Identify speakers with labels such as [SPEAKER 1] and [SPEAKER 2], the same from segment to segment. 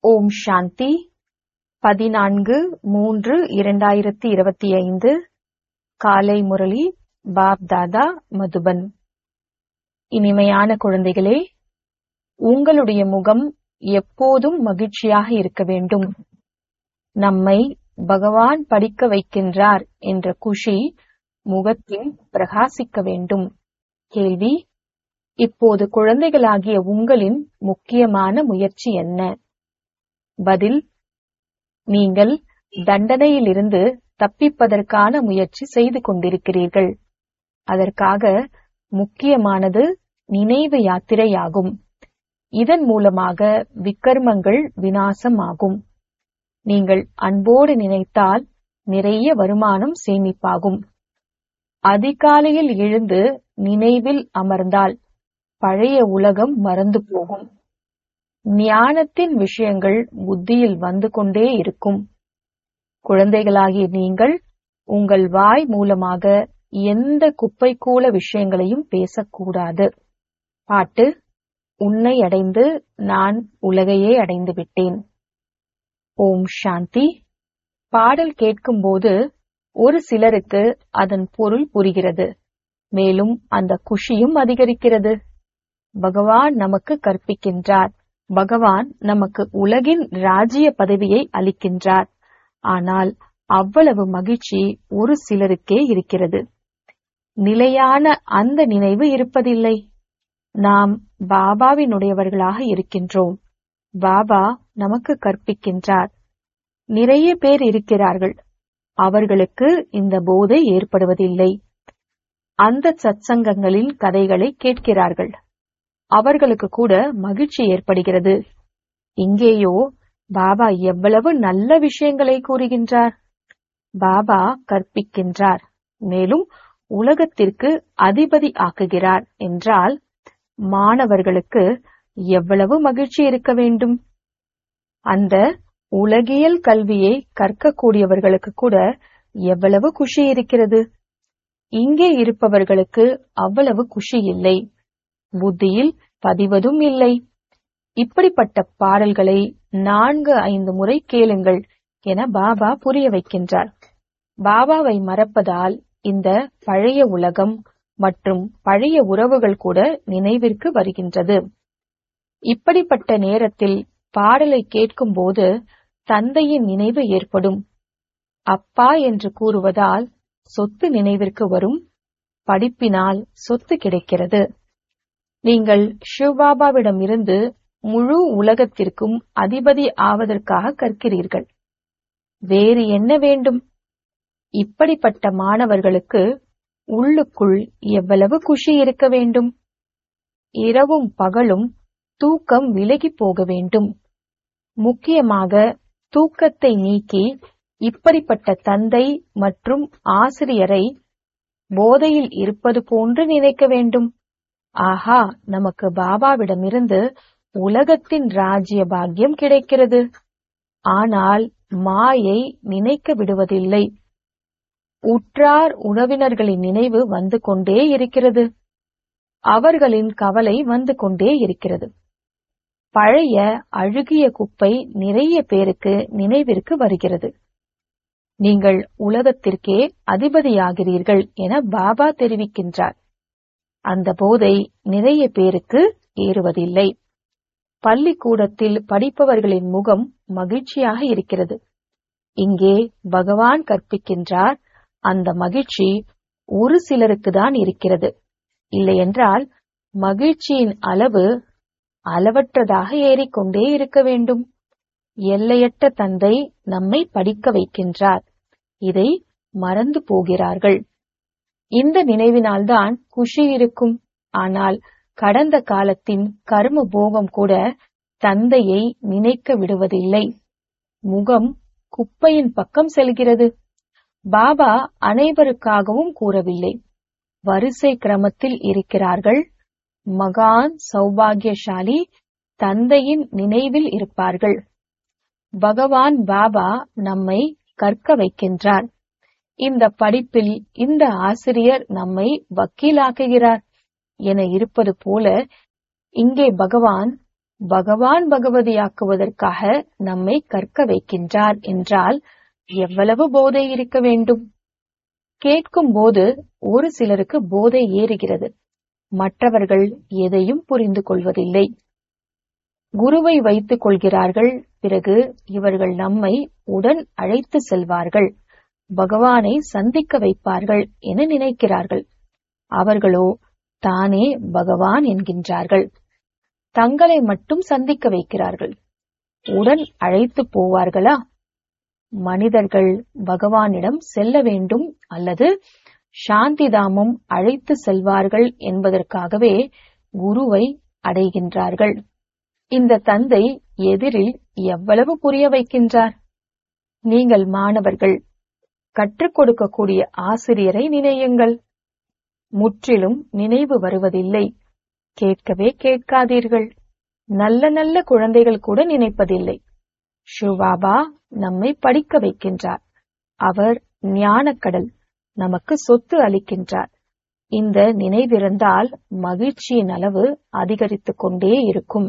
[SPEAKER 1] ஓம் சாந்தி பதினான்கு மூன்று இரண்டாயிரத்தி இருபத்தி ஐந்து காலை முரளி பாப் தாதா மதுபன் இனிமையான குழந்தைகளே உங்களுடைய முகம் எப்போதும் மகிழ்ச்சியாக இருக்க வேண்டும் நம்மை பகவான் படிக்க வைக்கின்றார் என்ற குஷி முகத்தில் பிரகாசிக்க வேண்டும் கேள்வி இப்போது குழந்தைகளாகிய உங்களின் முக்கியமான முயற்சி என்ன பதில் நீங்கள் தண்டனையிலிருந்து தப்பிப்பதற்கான முயற்சி செய்து கொண்டிருக்கிறீர்கள் அதற்காக முக்கியமானது நினைவு யாத்திரையாகும் இதன் மூலமாக விக்கர்மங்கள் வினாசமாகும் நீங்கள் அன்போடு நினைத்தால் நிறைய வருமானம் சேமிப்பாகும் அதிகாலையில் எழுந்து நினைவில் அமர்ந்தால் பழைய உலகம் மறந்து போகும் ஞானத்தின் விஷயங்கள் புத்தியில் வந்து கொண்டே இருக்கும் குழந்தைகளாகிய நீங்கள் உங்கள் வாய் மூலமாக எந்த குப்பைக்கூல விஷயங்களையும் பேசக்கூடாது பாட்டு உன்னை அடைந்து நான் உலகையே அடைந்து விட்டேன் ஓம் சாந்தி பாடல் கேட்கும்போது ஒரு சிலருக்கு அதன் பொருள் புரிகிறது மேலும் அந்த குஷியும் அதிகரிக்கிறது பகவான் நமக்கு கற்பிக்கின்றார் பகவான் நமக்கு உலகின் ராஜ்ய பதவியை அளிக்கின்றார் ஆனால் அவ்வளவு மகிழ்ச்சி ஒரு சிலருக்கே இருக்கிறது நிலையான அந்த நினைவு இருப்பதில்லை நாம் பாபாவினுடையவர்களாக இருக்கின்றோம் பாபா நமக்கு கற்பிக்கின்றார் நிறைய பேர் இருக்கிறார்கள் அவர்களுக்கு இந்த போதை ஏற்படுவதில்லை அந்த சத்சங்கங்களின் கதைகளை கேட்கிறார்கள் அவர்களுக்கு கூட மகிழ்ச்சி ஏற்படுகிறது இங்கேயோ பாபா எவ்வளவு நல்ல விஷயங்களை கூறுகின்றார் பாபா கற்பிக்கின்றார் மேலும் உலகத்திற்கு அதிபதி ஆக்குகிறார் என்றால் மாணவர்களுக்கு எவ்வளவு மகிழ்ச்சி இருக்க வேண்டும் அந்த உலகியல் கல்வியை கற்கக்கூடியவர்களுக்கு கூட எவ்வளவு குஷி இருக்கிறது இங்கே இருப்பவர்களுக்கு அவ்வளவு குஷி இல்லை புத்தியில் பதிவதும் இல்லை இப்படிப்பட்ட பாடல்களை நான்கு ஐந்து முறை கேளுங்கள் என பாபா புரிய வைக்கின்றார் பாபாவை மறப்பதால் இந்த பழைய உலகம் மற்றும் பழைய உறவுகள் கூட நினைவிற்கு வருகின்றது இப்படிப்பட்ட நேரத்தில் பாடலை கேட்கும்போது தந்தையின் நினைவு ஏற்படும் அப்பா என்று கூறுவதால் சொத்து நினைவிற்கு வரும் படிப்பினால் சொத்து கிடைக்கிறது நீங்கள் சிவபாபாவிடம் இருந்து முழு உலகத்திற்கும் அதிபதி ஆவதற்காக கற்கிறீர்கள் வேறு என்ன வேண்டும் இப்படிப்பட்ட மாணவர்களுக்கு உள்ளுக்குள் எவ்வளவு குஷி இருக்க வேண்டும் இரவும் பகலும் தூக்கம் விலகி போக வேண்டும் முக்கியமாக தூக்கத்தை நீக்கி இப்படிப்பட்ட தந்தை மற்றும் ஆசிரியரை போதையில் இருப்பது போன்று நினைக்க வேண்டும் ஆஹா நமக்கு பாபாவிடமிருந்து உலகத்தின் ராஜ்ய பாக்கியம் கிடைக்கிறது ஆனால் மாயை நினைக்க விடுவதில்லை உற்றார் உறவினர்களின் நினைவு வந்து கொண்டே இருக்கிறது அவர்களின் கவலை வந்து கொண்டே இருக்கிறது பழைய அழுகிய குப்பை நிறைய பேருக்கு நினைவிற்கு வருகிறது நீங்கள் உலகத்திற்கே அதிபதியாகிறீர்கள் என பாபா தெரிவிக்கின்றார் அந்த போதை நிறைய பேருக்கு ஏறுவதில்லை பள்ளிக்கூடத்தில் படிப்பவர்களின் முகம் மகிழ்ச்சியாக இருக்கிறது இங்கே பகவான் கற்பிக்கின்றார் அந்த மகிழ்ச்சி ஒரு சிலருக்கு தான் இருக்கிறது இல்லையென்றால் மகிழ்ச்சியின் அளவு அளவற்றதாக ஏறிக்கொண்டே இருக்க வேண்டும் எல்லையற்ற தந்தை நம்மை படிக்க வைக்கின்றார் இதை மறந்து போகிறார்கள் இந்த நினைவினால்தான் குஷி இருக்கும் ஆனால் கடந்த காலத்தின் கர்ம போகம் கூட தந்தையை நினைக்க விடுவதில்லை முகம் குப்பையின் பக்கம் செல்கிறது பாபா அனைவருக்காகவும் கூறவில்லை வரிசை கிரமத்தில் இருக்கிறார்கள் மகான் சௌபாகியசாலி தந்தையின் நினைவில் இருப்பார்கள் பகவான் பாபா நம்மை கற்க வைக்கின்றார் இந்த படிப்பில் இந்த ஆசிரியர் நம்மை வக்கீலாக்குகிறார் என இருப்பது போல இங்கே பகவான் பகவான் பகவதியாக்குவதற்காக நம்மை கற்க வைக்கின்றார் என்றால் எவ்வளவு போதை இருக்க வேண்டும் கேட்கும் போது ஒரு சிலருக்கு போதை ஏறுகிறது மற்றவர்கள் எதையும் புரிந்து கொள்வதில்லை குருவை வைத்துக் கொள்கிறார்கள் பிறகு இவர்கள் நம்மை உடன் அழைத்து செல்வார்கள் பகவானை சந்திக்க வைப்பார்கள் என நினைக்கிறார்கள் அவர்களோ தானே பகவான் என்கின்றார்கள் தங்களை மட்டும் சந்திக்க வைக்கிறார்கள் உடன் அழைத்து போவார்களா மனிதர்கள் பகவானிடம் செல்ல வேண்டும் அல்லது சாந்திதாமம் அழைத்து செல்வார்கள் என்பதற்காகவே குருவை அடைகின்றார்கள் இந்த தந்தை எதிரில் எவ்வளவு புரிய வைக்கின்றார் நீங்கள் மாணவர்கள் கற்றுக் கொடுக்கக்கூடிய ஆசிரியரை நினையுங்கள் முற்றிலும் நினைவு வருவதில்லை கேட்கவே கேட்காதீர்கள் நல்ல நல்ல குழந்தைகள் கூட நினைப்பதில்லை ஷிவாபா நம்மை படிக்க வைக்கின்றார் அவர் ஞானக்கடல் நமக்கு சொத்து அளிக்கின்றார் இந்த நினைவிருந்தால் மகிழ்ச்சியின் அளவு அதிகரித்துக் கொண்டே இருக்கும்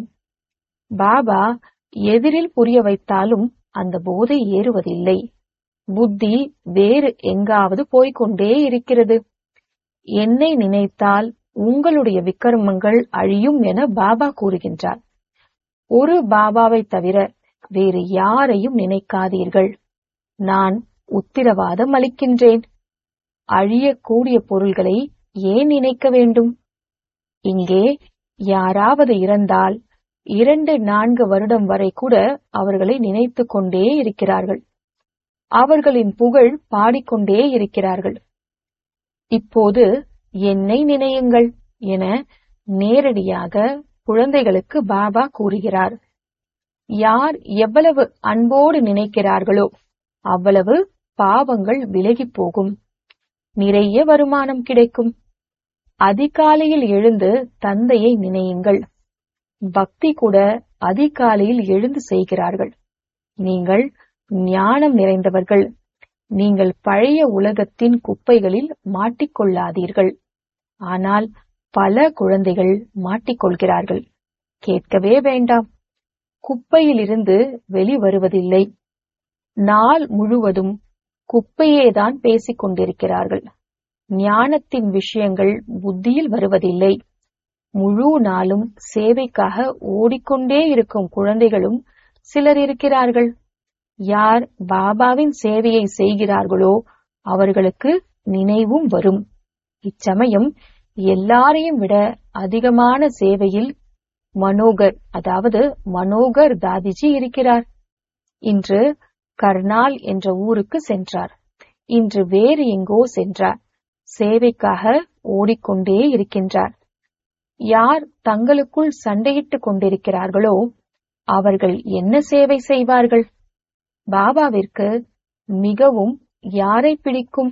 [SPEAKER 1] பாபா எதிரில் புரிய வைத்தாலும் அந்த போதை ஏறுவதில்லை புத்தி வேறு எங்காவது போய்கொண்டே இருக்கிறது என்னை நினைத்தால் உங்களுடைய விக்கிரமங்கள் அழியும் என பாபா கூறுகின்றார் ஒரு பாபாவை தவிர வேறு யாரையும் நினைக்காதீர்கள் நான் உத்திரவாதம் அளிக்கின்றேன் அழியக்கூடிய பொருள்களை ஏன் நினைக்க வேண்டும் இங்கே யாராவது இறந்தால் இரண்டு நான்கு வருடம் வரை கூட அவர்களை நினைத்துக் கொண்டே இருக்கிறார்கள் அவர்களின் புகழ் பாடிக்கொண்டே இருக்கிறார்கள் இப்போது என்னை நினையுங்கள் என நேரடியாக குழந்தைகளுக்கு பாபா கூறுகிறார் யார் எவ்வளவு அன்போடு நினைக்கிறார்களோ அவ்வளவு பாவங்கள் விலகிப் போகும் நிறைய வருமானம் கிடைக்கும் அதிகாலையில் எழுந்து தந்தையை நினையுங்கள் பக்தி கூட அதிகாலையில் எழுந்து செய்கிறார்கள் நீங்கள் ஞானம் நிறைந்தவர்கள் நீங்கள் பழைய உலகத்தின் குப்பைகளில் மாட்டிக்கொள்ளாதீர்கள் ஆனால் பல குழந்தைகள் மாட்டிக்கொள்கிறார்கள் கேட்கவே வேண்டாம் குப்பையிலிருந்து வெளிவருவதில்லை நாள் முழுவதும் குப்பையேதான் பேசிக் கொண்டிருக்கிறார்கள் ஞானத்தின் விஷயங்கள் புத்தியில் வருவதில்லை முழு நாளும் சேவைக்காக ஓடிக்கொண்டே இருக்கும் குழந்தைகளும் சிலர் இருக்கிறார்கள் யார் பாபாவின் சேவையை செய்கிறார்களோ அவர்களுக்கு நினைவும் வரும் இச்சமயம் எல்லாரையும் விட அதிகமான சேவையில் மனோகர் அதாவது மனோகர் தாதிஜி இருக்கிறார் இன்று கர்னால் என்ற ஊருக்கு சென்றார் இன்று வேறு எங்கோ சென்றார் சேவைக்காக ஓடிக்கொண்டே இருக்கின்றார் யார் தங்களுக்குள் சண்டையிட்டுக் கொண்டிருக்கிறார்களோ அவர்கள் என்ன சேவை செய்வார்கள் பாபாவிற்கு மிகவும் யாரை பிடிக்கும்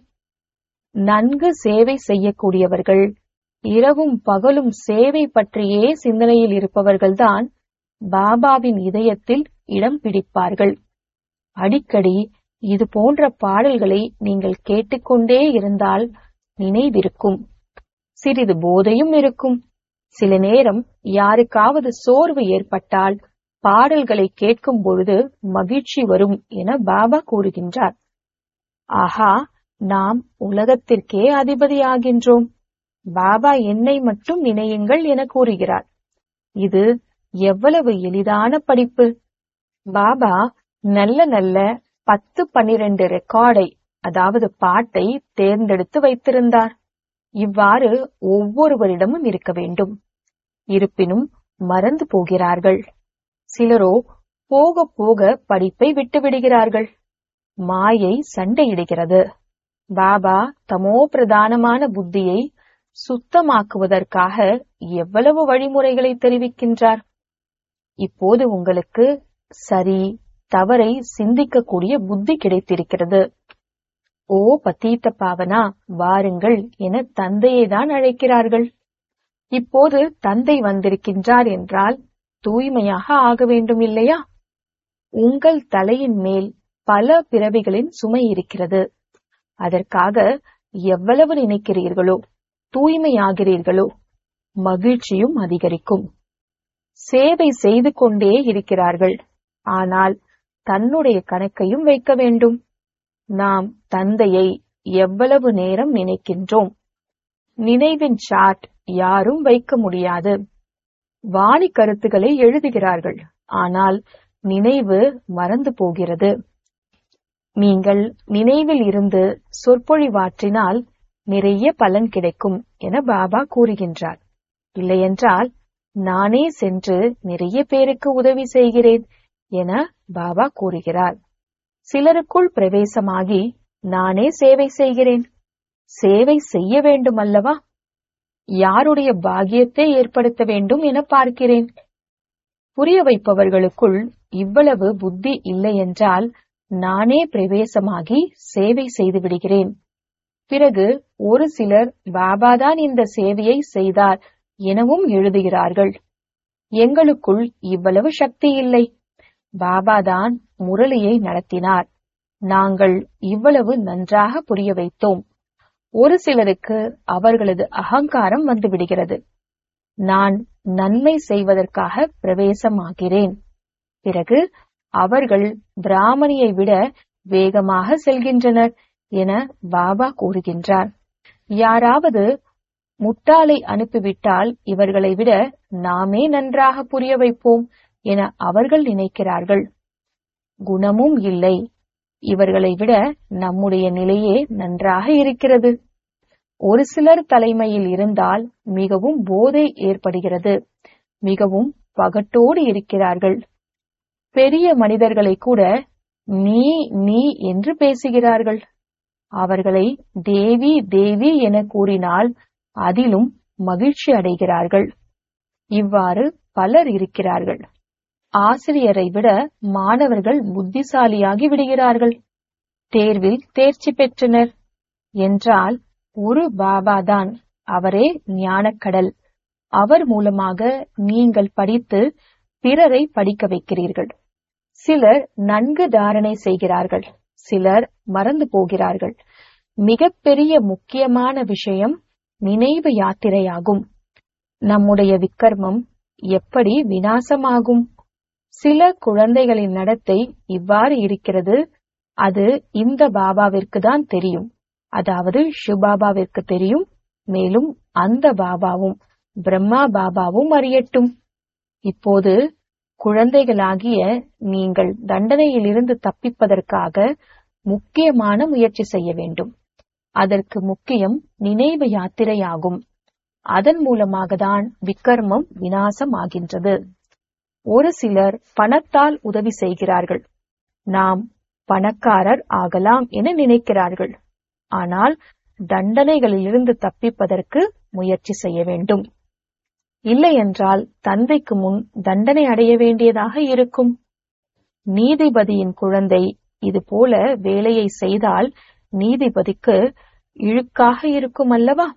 [SPEAKER 1] நன்கு சேவை செய்யக்கூடியவர்கள் இரவும் பகலும் சேவை பற்றியே சிந்தனையில் இருப்பவர்கள்தான் பாபாவின் இதயத்தில் இடம் பிடிப்பார்கள் அடிக்கடி இது போன்ற பாடல்களை நீங்கள் கேட்டுக்கொண்டே இருந்தால் நினைவிருக்கும் சிறிது போதையும் இருக்கும் சில நேரம் யாருக்காவது சோர்வு ஏற்பட்டால் பாடல்களை கேட்கும் பொழுது மகிழ்ச்சி வரும் என பாபா கூறுகின்றார் ஆஹா நாம் உலகத்திற்கே அதிபதியாகின்றோம் பாபா என்னை மட்டும் நினையுங்கள் என கூறுகிறார் இது எவ்வளவு எளிதான படிப்பு பாபா நல்ல நல்ல பத்து பன்னிரண்டு ரெக்கார்டை அதாவது பாட்டை தேர்ந்தெடுத்து வைத்திருந்தார் இவ்வாறு ஒவ்வொருவரிடமும் இருக்க வேண்டும் இருப்பினும் மறந்து போகிறார்கள் சிலரோ போக போக படிப்பை விட்டுவிடுகிறார்கள் மாயை சண்டையிடுகிறது பாபா தமோ பிரதானமான புத்தியை சுத்தமாக்குவதற்காக எவ்வளவு வழிமுறைகளை தெரிவிக்கின்றார் இப்போது உங்களுக்கு சரி தவறை சிந்திக்கக்கூடிய புத்தி கிடைத்திருக்கிறது ஓ பத்தீத்த பாவனா வாருங்கள் என தந்தையை தான் அழைக்கிறார்கள் இப்போது தந்தை வந்திருக்கின்றார் என்றால் தூய்மையாக ஆக வேண்டும் இல்லையா உங்கள் தலையின் மேல் பல பிறவிகளின் சுமை இருக்கிறது அதற்காக எவ்வளவு நினைக்கிறீர்களோ தூய்மையாகிறீர்களோ மகிழ்ச்சியும் அதிகரிக்கும் சேவை செய்து கொண்டே இருக்கிறார்கள் ஆனால் தன்னுடைய கணக்கையும் வைக்க வேண்டும் நாம் தந்தையை எவ்வளவு நேரம் நினைக்கின்றோம் நினைவின் சாட் யாரும் வைக்க முடியாது வாணி கருத்துக்களை எழுதுகிறார்கள் ஆனால் நினைவு மறந்து போகிறது நீங்கள் நினைவில் இருந்து சொற்பொழிவாற்றினால் நிறைய பலன் கிடைக்கும் என பாபா கூறுகின்றார் இல்லையென்றால் நானே சென்று நிறைய பேருக்கு உதவி செய்கிறேன் என பாபா கூறுகிறார் சிலருக்குள் பிரவேசமாகி நானே சேவை செய்கிறேன் சேவை செய்ய வேண்டும் அல்லவா யாருடைய பாகியத்தை ஏற்படுத்த வேண்டும் என பார்க்கிறேன் புரிய வைப்பவர்களுக்குள் இவ்வளவு புத்தி இல்லை என்றால் நானே பிரவேசமாகி சேவை செய்து விடுகிறேன் பிறகு ஒரு சிலர் பாபாதான் இந்த சேவையை செய்தார் எனவும் எழுதுகிறார்கள் எங்களுக்குள் இவ்வளவு சக்தி இல்லை பாபாதான் முரளியை நடத்தினார் நாங்கள் இவ்வளவு நன்றாக புரிய வைத்தோம் ஒரு சிலருக்கு அவர்களது அகங்காரம் வந்துவிடுகிறது நான் நன்மை செய்வதற்காக பிரவேசமாகிறேன் பிறகு அவர்கள் பிராமணியை விட வேகமாக செல்கின்றனர் என பாபா கூறுகின்றார் யாராவது முட்டாளை அனுப்பிவிட்டால் இவர்களை விட நாமே நன்றாக புரிய வைப்போம் என அவர்கள் நினைக்கிறார்கள் குணமும் இல்லை இவர்களை விட நம்முடைய நிலையே நன்றாக இருக்கிறது ஒரு சிலர் தலைமையில் இருந்தால் மிகவும் போதை ஏற்படுகிறது மிகவும் பகட்டோடு இருக்கிறார்கள் பெரிய மனிதர்களை கூட நீ நீ என்று பேசுகிறார்கள் அவர்களை தேவி தேவி என கூறினால் அதிலும் மகிழ்ச்சி அடைகிறார்கள் இவ்வாறு பலர் இருக்கிறார்கள் ஆசிரியரை விட மாணவர்கள் புத்திசாலியாகி விடுகிறார்கள் தேர்வில் தேர்ச்சி பெற்றனர் என்றால் ஒரு பாபாதான் அவரே ஞானக்கடல் அவர் மூலமாக நீங்கள் படித்து பிறரை படிக்க வைக்கிறீர்கள் சிலர் நன்கு தாரணை செய்கிறார்கள் சிலர் மறந்து போகிறார்கள் மிகப்பெரிய முக்கியமான விஷயம் நினைவு யாத்திரையாகும் நம்முடைய விக்கர்மம் எப்படி வினாசமாகும் சில குழந்தைகளின் நடத்தை இவ்வாறு இருக்கிறது அது இந்த பாபாவிற்கு தான் தெரியும் அதாவது ஷிபாபாவிற்கு தெரியும் மேலும் அந்த பாபாவும் பிரம்மா பாபாவும் அறியட்டும் இப்போது குழந்தைகளாகிய நீங்கள் தண்டனையிலிருந்து தப்பிப்பதற்காக முக்கியமான முயற்சி செய்ய வேண்டும் அதற்கு முக்கியம் நினைவு யாத்திரையாகும் அதன் மூலமாக தான் விக்கர்மம் வினாசமாகின்றது ஒரு சிலர் பணத்தால் உதவி செய்கிறார்கள் நாம் பணக்காரர் ஆகலாம் என நினைக்கிறார்கள் ஆனால் தண்டனைகளிலிருந்து தப்பிப்பதற்கு முயற்சி செய்ய வேண்டும் இல்லையென்றால் தந்தைக்கு முன் தண்டனை அடைய வேண்டியதாக இருக்கும் நீதிபதியின் குழந்தை இது போல வேலையை செய்தால் நீதிபதிக்கு இழுக்காக இருக்கும் அல்லவா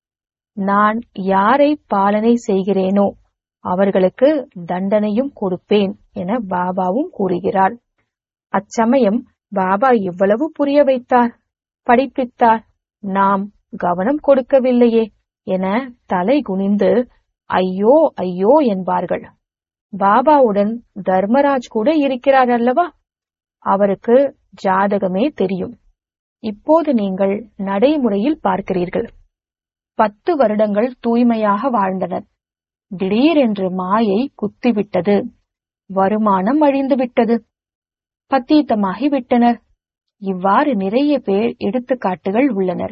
[SPEAKER 1] நான் யாரை பாலனை செய்கிறேனோ அவர்களுக்கு தண்டனையும் கொடுப்பேன் என பாபாவும் கூறுகிறார் அச்சமயம் பாபா இவ்வளவு புரிய வைத்தார் படிப்பித்தார் நாம் கவனம் கொடுக்கவில்லையே என தலை குனிந்து ஐயோ ஐயோ என்பார்கள் பாபாவுடன் தர்மராஜ் கூட இருக்கிறார் அல்லவா அவருக்கு ஜாதகமே தெரியும் இப்போது நீங்கள் நடைமுறையில் பார்க்கிறீர்கள் பத்து வருடங்கள் தூய்மையாக வாழ்ந்தனர் திடீரென்று மாயை குத்திவிட்டது வருமானம் அழிந்துவிட்டது பத்தீத்தமாகி விட்டனர் இவ்வாறு நிறைய பேர் எடுத்துக்காட்டுகள் உள்ளனர்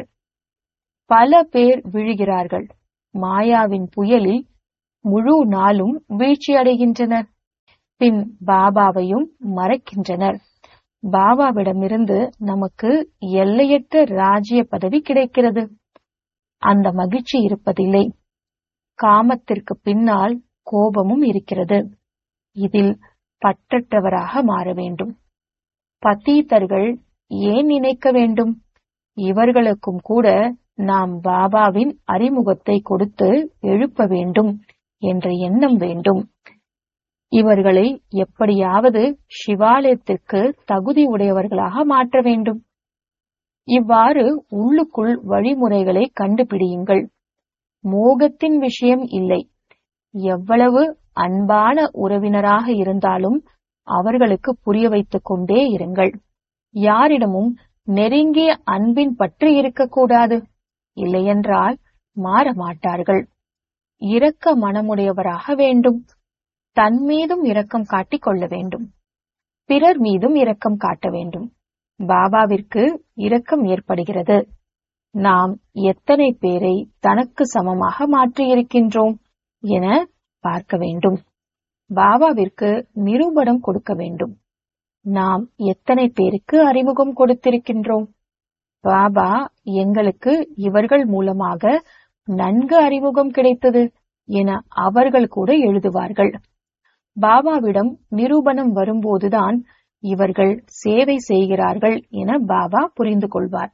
[SPEAKER 1] பல பேர் விழுகிறார்கள் மாயாவின் புயலில் முழு நாளும் வீழ்ச்சியடைகின்றனர் பின் பாபாவையும் மறக்கின்றனர் பாபாவிடமிருந்து நமக்கு எல்லையற்ற ராஜ்ய பதவி கிடைக்கிறது அந்த மகிழ்ச்சி இருப்பதில்லை காமத்திற்கு பின்னால் கோபமும் இருக்கிறது இதில் பற்றற்றவராக மாற வேண்டும் பத்தீத்தர்கள் ஏன் நினைக்க வேண்டும் இவர்களுக்கும் கூட நாம் பாபாவின் அறிமுகத்தை கொடுத்து எழுப்ப வேண்டும் என்ற எண்ணம் வேண்டும் இவர்களை எப்படியாவது சிவாலயத்திற்கு தகுதி உடையவர்களாக மாற்ற வேண்டும் இவ்வாறு உள்ளுக்குள் வழிமுறைகளை கண்டுபிடியுங்கள் மோகத்தின் விஷயம் இல்லை எவ்வளவு அன்பான உறவினராக இருந்தாலும் அவர்களுக்கு புரிய வைத்துக் கொண்டே இருங்கள் யாரிடமும் நெருங்கிய அன்பின் பற்று இருக்கக்கூடாது இல்லையென்றால் மாற மாட்டார்கள் இரக்க மனமுடையவராக வேண்டும் தன் மீதும் இரக்கம் காட்டிக் கொள்ள வேண்டும் பிறர் மீதும் இரக்கம் காட்ட வேண்டும் பாபாவிற்கு இரக்கம் ஏற்படுகிறது நாம் எத்தனை பேரை தனக்கு சமமாக மாற்றியிருக்கின்றோம் என பார்க்க வேண்டும் பாபாவிற்கு நிரூபணம் கொடுக்க வேண்டும் நாம் எத்தனை பேருக்கு அறிமுகம் கொடுத்திருக்கின்றோம் பாபா எங்களுக்கு இவர்கள் மூலமாக நன்கு அறிமுகம் கிடைத்தது என அவர்கள் கூட எழுதுவார்கள் பாபாவிடம் நிரூபணம் வரும்போதுதான் இவர்கள் சேவை செய்கிறார்கள் என பாபா புரிந்து கொள்வார்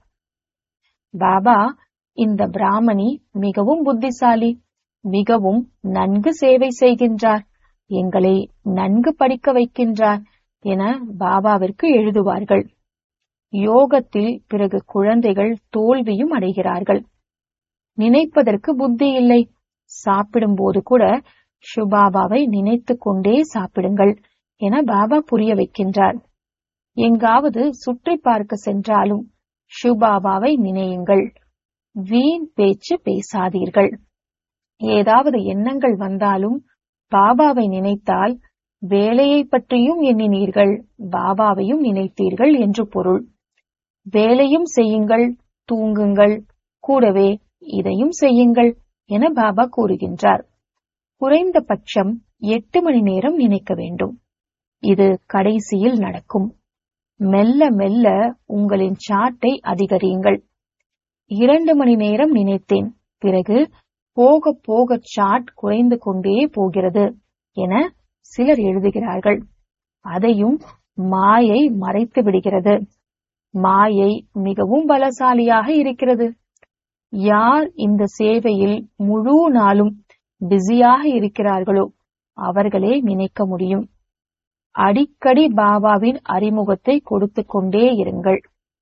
[SPEAKER 1] பாபா இந்த பிராமணி மிகவும் புத்திசாலி மிகவும் நன்கு சேவை செய்கின்றார் எங்களை நன்கு படிக்க வைக்கின்றார் என பாபாவிற்கு எழுதுவார்கள் யோகத்தில் பிறகு குழந்தைகள் தோல்வியும் அடைகிறார்கள் நினைப்பதற்கு புத்தி இல்லை சாப்பிடும்போது கூட சுபாபாவை நினைத்து கொண்டே சாப்பிடுங்கள் என பாபா புரிய வைக்கின்றார் எங்காவது சுற்றி பார்க்க சென்றாலும் ஷுபாபாவை நினையுங்கள் வீண் பேச்சு பேசாதீர்கள் ஏதாவது எண்ணங்கள் வந்தாலும் பாபாவை நினைத்தால் வேலையை பற்றியும் எண்ணினீர்கள் பாபாவையும் நினைத்தீர்கள் என்று பொருள் வேலையும் செய்யுங்கள் தூங்குங்கள் கூடவே இதையும் செய்யுங்கள் என பாபா கூறுகின்றார் குறைந்தபட்சம் எட்டு மணி நேரம் நினைக்க வேண்டும் இது கடைசியில் நடக்கும் மெல்ல மெல்ல உங்களின் சாட்டை அதிகரியுங்கள் இரண்டு மணி நேரம் நினைத்தேன் பிறகு போக போக சாட் குறைந்து கொண்டே போகிறது என சிலர் எழுதுகிறார்கள் அதையும் மாயை மறைத்து விடுகிறது மாயை மிகவும் பலசாலியாக இருக்கிறது யார் இந்த சேவையில் முழு நாளும் பிஸியாக இருக்கிறார்களோ அவர்களே நினைக்க முடியும் அடிக்கடி பாபாவின் அறிமுகத்தை கொடுத்து கொண்டே இருங்கள்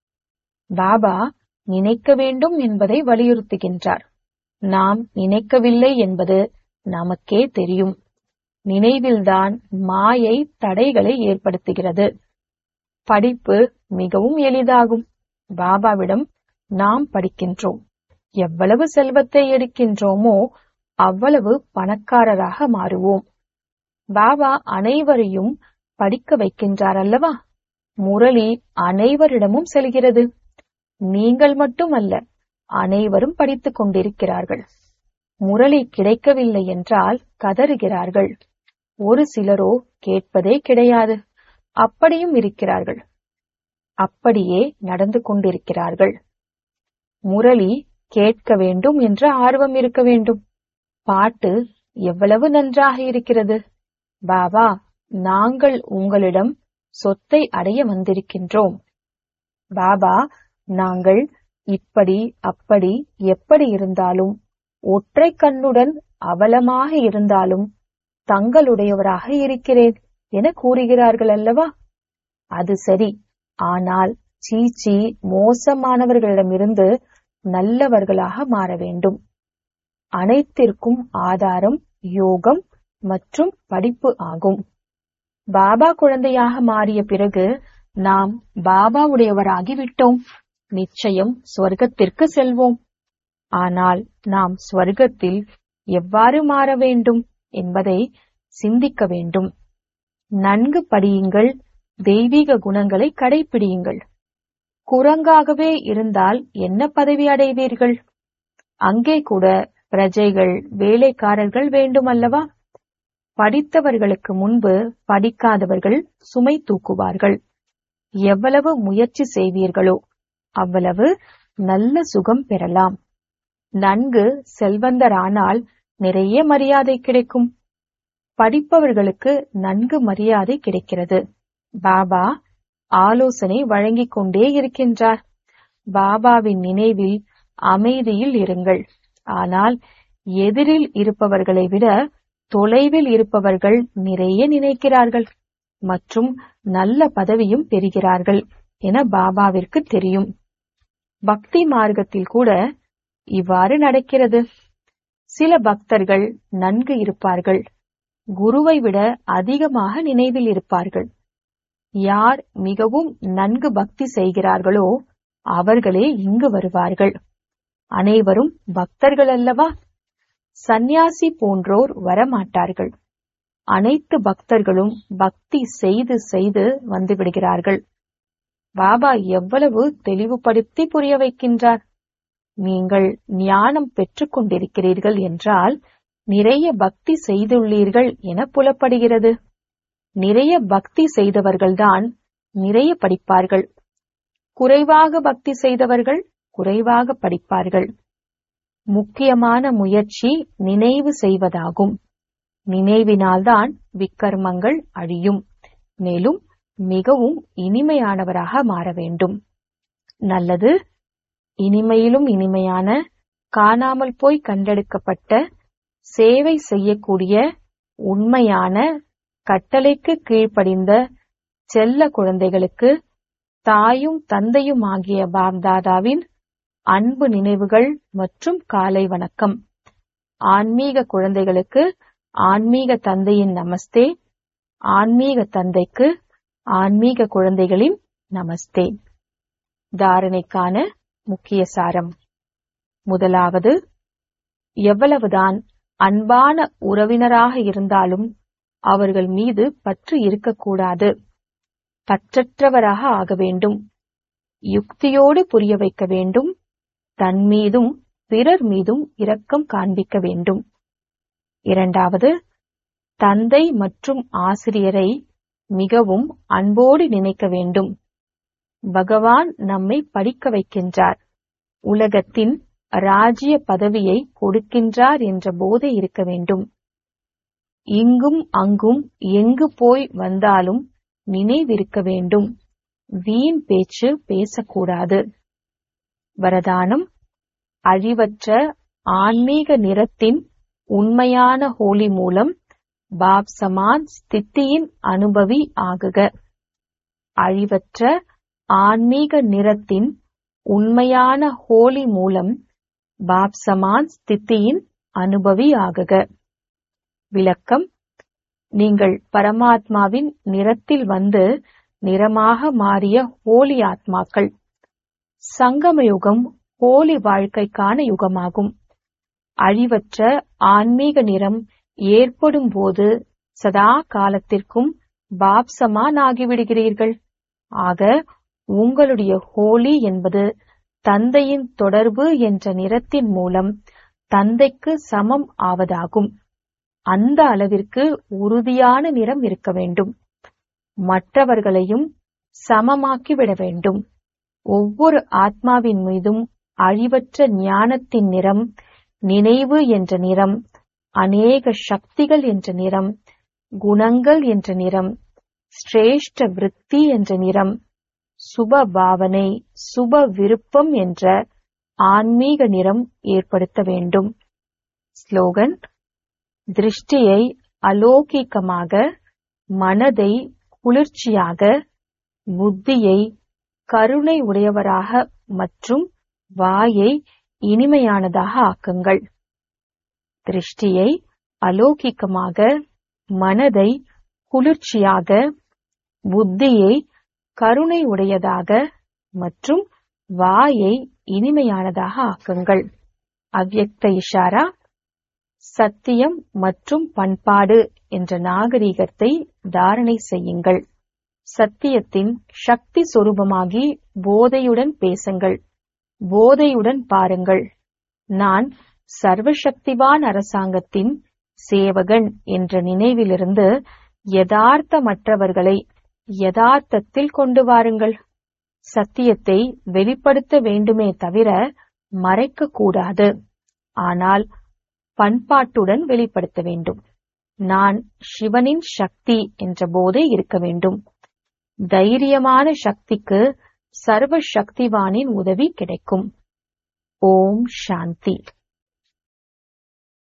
[SPEAKER 1] பாபா நினைக்க வேண்டும் என்பதை வலியுறுத்துகின்றார் நாம் நினைக்கவில்லை என்பது நமக்கே தெரியும் நினைவில்தான் மாயை தடைகளை ஏற்படுத்துகிறது படிப்பு மிகவும் எளிதாகும் பாபாவிடம் நாம் படிக்கின்றோம் எவ்வளவு செல்வத்தை எடுக்கின்றோமோ அவ்வளவு பணக்காரராக மாறுவோம் பாபா அனைவரையும் படிக்க வைக்கின்றார் அல்லவா முரளி அனைவரிடமும் செல்கிறது நீங்கள் மட்டுமல்ல அனைவரும் படித்துக் கொண்டிருக்கிறார்கள் முரளி கிடைக்கவில்லை என்றால் கதறுகிறார்கள் ஒரு சிலரோ கேட்பதே கிடையாது அப்படியும் இருக்கிறார்கள் அப்படியே நடந்து கொண்டிருக்கிறார்கள் முரளி கேட்க வேண்டும் என்ற ஆர்வம் இருக்க வேண்டும் பாட்டு எவ்வளவு நன்றாக இருக்கிறது பாபா நாங்கள் உங்களிடம் சொத்தை அடைய வந்திருக்கின்றோம் பாபா நாங்கள் இப்படி அப்படி எப்படி இருந்தாலும் ஒற்றை கண்ணுடன் அவலமாக இருந்தாலும் தங்களுடையவராக இருக்கிறேன் என கூறுகிறார்கள் அல்லவா அது சரி ஆனால் சீச்சி மோசமானவர்களிடமிருந்து நல்லவர்களாக மாற வேண்டும் அனைத்திற்கும் ஆதாரம் யோகம் மற்றும் படிப்பு ஆகும் பாபா குழந்தையாக மாறிய பிறகு நாம் பாபாவுடையவராகி விட்டோம் நிச்சயம் ஸ்வர்க்கத்திற்கு செல்வோம் ஆனால் நாம் ஸ்வர்க்கத்தில் எவ்வாறு மாற வேண்டும் என்பதை சிந்திக்க வேண்டும் நன்கு படியுங்கள் தெய்வீக குணங்களை கடைபிடியுங்கள் குரங்காகவே இருந்தால் என்ன பதவி அடைவீர்கள் அங்கே கூட பிரஜைகள் வேலைக்காரர்கள் வேண்டுமல்லவா படித்தவர்களுக்கு முன்பு படிக்காதவர்கள் சுமை தூக்குவார்கள் எவ்வளவு முயற்சி செய்வீர்களோ அவ்வளவு நல்ல சுகம் பெறலாம் நன்கு செல்வந்தரானால் நிறைய மரியாதை கிடைக்கும் படிப்பவர்களுக்கு நன்கு மரியாதை கிடைக்கிறது பாபா ஆலோசனை வழங்கிக் கொண்டே இருக்கின்றார் பாபாவின் நினைவில் அமைதியில் இருங்கள் ஆனால் எதிரில் இருப்பவர்களை விட தொலைவில் இருப்பவர்கள் நிறைய நினைக்கிறார்கள் மற்றும் நல்ல பதவியும் பெறுகிறார்கள் என பாபாவிற்கு தெரியும் பக்தி மார்க்கத்தில் கூட இவ்வாறு நடக்கிறது சில பக்தர்கள் நன்கு இருப்பார்கள் குருவை விட அதிகமாக நினைவில் இருப்பார்கள் யார் மிகவும் நன்கு பக்தி செய்கிறார்களோ அவர்களே இங்கு வருவார்கள் அனைவரும் பக்தர்கள் அல்லவா சந்நியாசி போன்றோர் வரமாட்டார்கள் அனைத்து பக்தர்களும் பக்தி செய்து செய்து வந்து விடுகிறார்கள் பாபா எவ்வளவு தெளிவுபடுத்தி புரிய வைக்கின்றார் நீங்கள் ஞானம் பெற்றுக் கொண்டிருக்கிறீர்கள் என்றால் நிறைய பக்தி செய்துள்ளீர்கள் என புலப்படுகிறது நிறைய பக்தி செய்தவர்கள்தான் நிறைய படிப்பார்கள் குறைவாக பக்தி செய்தவர்கள் குறைவாக படிப்பார்கள் முக்கியமான முயற்சி நினைவு செய்வதாகும் நினைவினால்தான் விக்கர்மங்கள் அழியும் மேலும் மிகவும் இனிமையானவராக மாற வேண்டும் நல்லது இனிமையிலும் இனிமையான காணாமல் போய் கண்டெடுக்கப்பட்ட சேவை செய்யக்கூடிய உண்மையான கட்டளைக்கு கீழ்ப்படிந்த செல்ல குழந்தைகளுக்கு தாயும் தந்தையும் ஆகிய பாப்தாதாவின் அன்பு நினைவுகள் மற்றும் காலை வணக்கம் ஆன்மீக குழந்தைகளுக்கு ஆன்மீக தந்தையின் நமஸ்தே ஆன்மீக தந்தைக்கு ஆன்மீக குழந்தைகளின் நமஸ்தே தாரணைக்கான முக்கிய சாரம் முதலாவது எவ்வளவுதான் அன்பான உறவினராக இருந்தாலும் அவர்கள் மீது பற்று இருக்கக்கூடாது பற்றற்றவராக ஆக வேண்டும் யுக்தியோடு புரிய வைக்க வேண்டும் தன் மீதும் பிறர் மீதும் இரக்கம் காண்பிக்க வேண்டும் இரண்டாவது தந்தை மற்றும் ஆசிரியரை மிகவும் அன்போடு நினைக்க வேண்டும் பகவான் நம்மை படிக்க வைக்கின்றார் உலகத்தின் ராஜ்ய பதவியை கொடுக்கின்றார் என்ற போதை இருக்க வேண்டும் இங்கும் அங்கும் எங்கு போய் வந்தாலும் நினைவிருக்க வேண்டும் வீண் பேச்சு பேசக்கூடாது வரதானம் அழிவற்ற ஆன்மீக நிறத்தின் உண்மையான ஹோலி மூலம் பாப் சமான் ஸ்தித்தியின் அனுபவி ஆகுக அழிவற்ற ஆன்மீக நிறத்தின் உண்மையான ஹோலி மூலம் பாப் சமான் ஸ்தித்தியின் அனுபவி ஆகுக விளக்கம் நீங்கள் பரமாத்மாவின் நிறத்தில் வந்து நிறமாக மாறிய ஹோலி ஆத்மாக்கள் சங்கம யுகம் ஹோலி வாழ்க்கைக்கான யுகமாகும் அழிவற்ற ஆன்மீக நிறம் ஏற்படும் போது சதா காலத்திற்கும் பாப்சமான் ஆகிவிடுகிறீர்கள் ஆக உங்களுடைய ஹோலி என்பது தந்தையின் தொடர்பு என்ற நிறத்தின் மூலம் தந்தைக்கு சமம் ஆவதாகும் அந்த அளவிற்கு உறுதியான நிறம் இருக்க வேண்டும் மற்றவர்களையும் சமமாக்கிவிட வேண்டும் ஒவ்வொரு ஆத்மாவின் மீதும் அழிவற்ற ஞானத்தின் நிறம் நினைவு என்ற நிறம் அநேக சக்திகள் என்ற நிறம் குணங்கள் என்ற நிறம் சிரேஷ்ட விருத்தி என்ற நிறம் சுப பாவனை சுப விருப்பம் என்ற ஆன்மீக நிறம் ஏற்படுத்த வேண்டும் ஸ்லோகன் திருஷ்டியை அலோகிக்கமாக மனதை குளிர்ச்சியாக புத்தியை கருணை உடையவராக மற்றும் வாயை இனிமையானதாக ஆக்குங்கள் திருஷ்டியை அலோகிக்கமாக மனதை குளிர்ச்சியாக புத்தியை கருணை உடையதாக மற்றும் வாயை இனிமையானதாக ஆக்குங்கள் அவ்யக்த இஷாரா சத்தியம் மற்றும் பண்பாடு என்ற நாகரிகத்தை தாரணை செய்யுங்கள் சத்தியத்தின் சக்தி சொரூபமாகி போதையுடன் பேசுங்கள் போதையுடன் பாருங்கள் நான் சர்வசக்திவான் அரசாங்கத்தின் சேவகன் என்ற நினைவிலிருந்து யதார்த்தமற்றவர்களை யதார்த்தத்தில் கொண்டு வாருங்கள் சத்தியத்தை வெளிப்படுத்த வேண்டுமே தவிர மறைக்க கூடாது ஆனால் பண்பாட்டுடன் வெளிப்படுத்த வேண்டும் நான் சிவனின் சக்தி என்ற போதே இருக்க வேண்டும் தைரியமான சக்திக்கு சர்வ சக்திவானின் உதவி கிடைக்கும் ஓம் சாந்தி